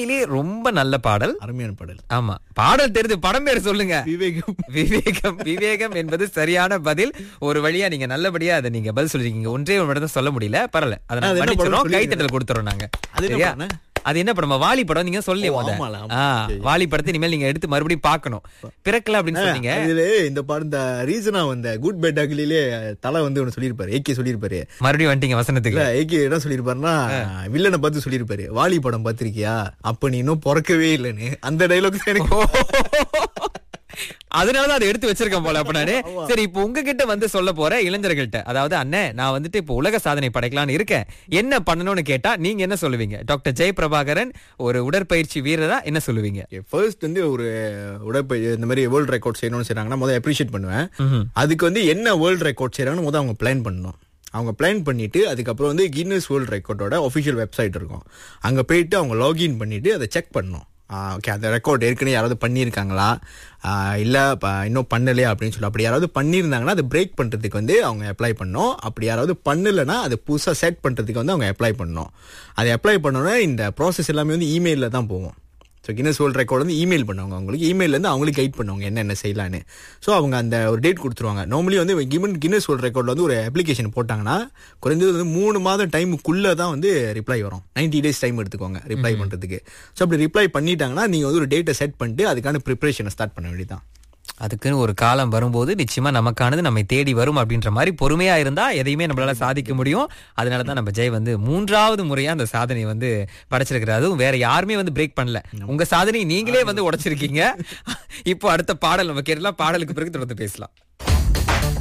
உண்மையிலே ரொம்ப நல்ல பாடல் அருமையான பாடல் ஆமா பாடல் தெரிஞ்சு படம் பேர் சொல்லுங்க விவேகம் விவேகம் விவேகம் என்பது சரியான பதில் ஒரு வழியா நீங்க நல்லபடியா அதை நீங்க பதில் சொல்லிருக்கீங்க ஒன்றே ஒரு மட்டும் தான் சொல்ல முடியல பரவாயில்ல அதை அது நாங்க என்ன படம் மன்னிச்சிடுறோம் சொல்லிருங்க. கைத்தட்டல் கொடுத்துறோம் நாங்க அது என்ன சரியா? படம்? அது என்ன படம் வாலி படம் நீங்க சொல்லி ஓ, ஆமால, ஆமா. வாலி படத்தை இனிமேல் நீங்க எடுத்து மறுபடியும் பார்க்கணும் பிறக்கல அப்படின்னு சொன்னீங்க இதுல இந்த பாடம் இந்த ரீசனா வந்த குட் பெட் அகிலே தலை வந்து ஒன்னு சொல்லியிருப்பாரு ஏகே சொல்லியிருப்பாரு மறுபடியும் வந்துட்டீங்க இல்ல வசனத்துக்கு ஏகே என்ன சொல்லியிருப்பாருன்னா வில்லனை பார்த்து சொல்லியிருப்பாரு வாலி படம் பாத்திருக்கியா அப்ப நீ இன்னும் பிறக்கவே இல்லைன்னு அந்த டைலாக் எனக்கு அதனாலதான் அதை எடுத்து வச்சிருக்கேன் போல அப்ப நானு சரி இப்போ உங்ககிட்ட வந்து சொல்ல போற இளைஞர்கள்ட்ட அதாவது அண்ணன் நான் வந்துட்டு இப்போ உலக சாதனை படைக்கலாம்னு இருக்கேன் என்ன பண்ணணும்னு கேட்டா நீங்க என்ன சொல்லுவீங்க டாக்டர் ஜெய் பிரபாகரன் ஒரு உடற்பயிற்சி வீரரா என்ன சொல்லுவீங்க ஃபர்ஸ்ட் வந்து ஒரு உடற்பயிற்சி இந்த மாதிரி வேர்ல்ட் ரெக்கார்ட் செய்யணும்னு செய்றாங்கன்னா முதல்ல அப்ரிஷியேட் பண்ணுவேன் அதுக்கு வந்து என்ன வேர்ல்ட் ரெக்கார்ட் செய்யறாங்கன்னு முதல்ல அவங்க பிளான் பண்ணணும் அவங்க பிளான் பண்ணிட்டு அதுக்கப்புறம் வந்து கின்னஸ் வேர்ல்ட் ரெக்கார்டோட ஒஃபிஷியல் வெப்சைட் இருக்கும் அங்க போயிட்டு அவங்க லாகின் பண்ணிட்டு அதை செக் பண்ணணும் ஓகே அந்த ரெக்கார்ட் ஏற்கனவே யாராவது பண்ணியிருக்காங்களா ஆஹ் இல்ல ப- இன்னும் பண்ணலையா அப்படின்னு சொல்லி அப்படி யாராவது பண்ணியிருந்தாங்கன்னா அதை பிரேக் பண்றதுக்கு வந்து அவங்க அப்ளை பண்ணணும் அப்படி யாராவது பண்ணலைன்னா அதை புதுசாக செட் பண்றதுக்கு வந்து அவங்க அப்ளை பண்ணணும் அதை அப்ளை பண்ணோன்னா இந்த ப்ராசஸ் எல்லாமே வந்து இமெயிலில் தான் போகும் ஸோ கின்னஸ் வேர்ல்ட் ரெக்கார்ட் வந்து இமெயில் பண்ணுவாங்க அவங்களுக்கு இமெயிலேருந்து அவங்களுக்கு கைட் பண்ணுவாங்க என்னென்ன செய்யலான்னு ஸோ அவங்க அந்த ஒரு டேட் கொடுத்துருவாங்க நார்மலி வந்து கிவன் கின்னஸ் வேர்ல்ட் ரெக்கார்டில் வந்து ஒரு அப்ளிகேஷன் போட்டாங்கன்னா குறைஞ்சது வந்து மூணு மாதம் டைமுக்குள்ளே தான் வந்து ரிப்ளை வரும் 90 டேஸ் டைம் எடுத்துக்கோங்க ரிப்ளை பண்ணுறதுக்கு ஸோ அப்படி ரிப்ளை பண்ணிட்டாங்கன்னா நீங்கள் வந்து ஒரு டேட்டை செட் பண்ணிட்டு அதுக்கான ப்ரிப்பரேஷனை ஸ்டார்ட் பண்ண வேண்டியதான் அதுக்குன்னு ஒரு காலம் வரும்போது நிச்சயமா நமக்கானது நம்மை தேடி வரும் அப்படின்ற மாதிரி பொறுமையா இருந்தா எதையுமே நம்மளால சாதிக்க முடியும் அதனாலதான் நம்ம ஜெய் வந்து மூன்றாவது முறையா அந்த சாதனையை வந்து படைச்சிருக்கிறாரு அதுவும் வேற யாருமே வந்து பிரேக் பண்ணல உங்க சாதனையை நீங்களே வந்து உடைச்சிருக்கீங்க இப்போ அடுத்த பாடல் நம்ம கேட்கலாம் பாடலுக்கு பிறகு தொடர்ந்து பேசலாம்